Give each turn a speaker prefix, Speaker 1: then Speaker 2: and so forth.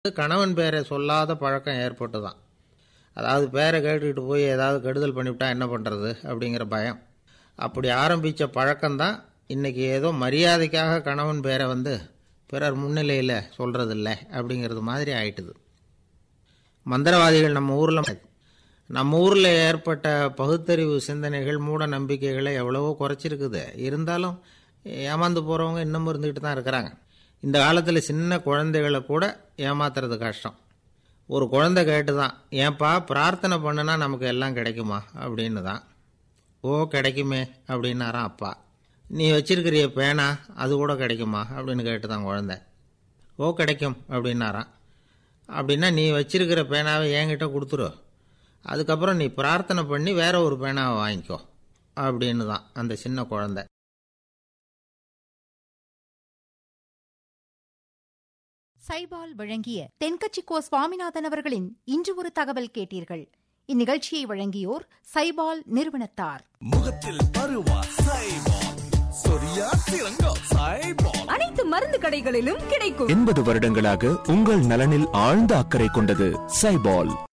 Speaker 1: கணவன் பேரை சொல்லாத பழக்கம் ஏற்பட்டு தான் அதாவது பேரை கேட்டுக்கிட்டு போய் ஏதாவது கெடுதல் பண்ணிவிட்டா என்ன பண்ணுறது அப்படிங்கிற பயம் அப்படி ஆரம்பித்த பழக்கம்தான் இன்றைக்கி ஏதோ மரியாதைக்காக கணவன் பேரை வந்து பிறர் முன்னிலையில் சொல்கிறதில்ல அப்படிங்கிறது மாதிரி ஆயிட்டுது மந்திரவாதிகள் நம்ம ஊரில் நம்ம ஊரில் ஏற்பட்ட பகுத்தறிவு சிந்தனைகள் மூட நம்பிக்கைகளை எவ்வளவோ குறைச்சிருக்குது இருந்தாலும் ஏமாந்து போகிறவங்க இன்னமும் இருந்துக்கிட்டு தான் இருக்கிறாங்க இந்த காலத்தில் சின்ன குழந்தைகளை கூட ஏமாத்துறது கஷ்டம் ஒரு குழந்தை கேட்டு தான் ஏன்பா பிரார்த்தனை பண்ணுனா நமக்கு எல்லாம் கிடைக்குமா அப்படின்னு தான் ஓ கிடைக்குமே அப்படின்னாராம் அப்பா நீ வச்சிருக்கிறிய பேனா அது கூட கிடைக்குமா அப்படின்னு கேட்டு தான் குழந்தை ஓ கிடைக்கும் அப்படின்னாராம் அப்படின்னா நீ வச்சிருக்கிற பேனாவை என்கிட்ட கொடுத்துரு அதுக்கப்புறம் நீ பிரார்த்தனை பண்ணி வேற ஒரு பேனாவை வாங்கிக்கோ அப்படின்னு தான் அந்த சின்ன குழந்தை
Speaker 2: சைபால் வழங்கிய தென்கட்சிக்கோ சுவாமிநாதன் அவர்களின் இன்று ஒரு தகவல் கேட்டீர்கள் இந்நிகழ்ச்சியை வழங்கியோர் சைபால் நிறுவனத்தார்
Speaker 3: முகத்தில் பருவா சைபால் சொரியா சிறங்கா சைபால்
Speaker 4: அனைத்து மருந்து கடைகளிலும் கிடைக்கும்
Speaker 5: எண்பது வருடங்களாக உங்கள் நலனில் ஆழ்ந்த அக்கறை கொண்டது சைபால்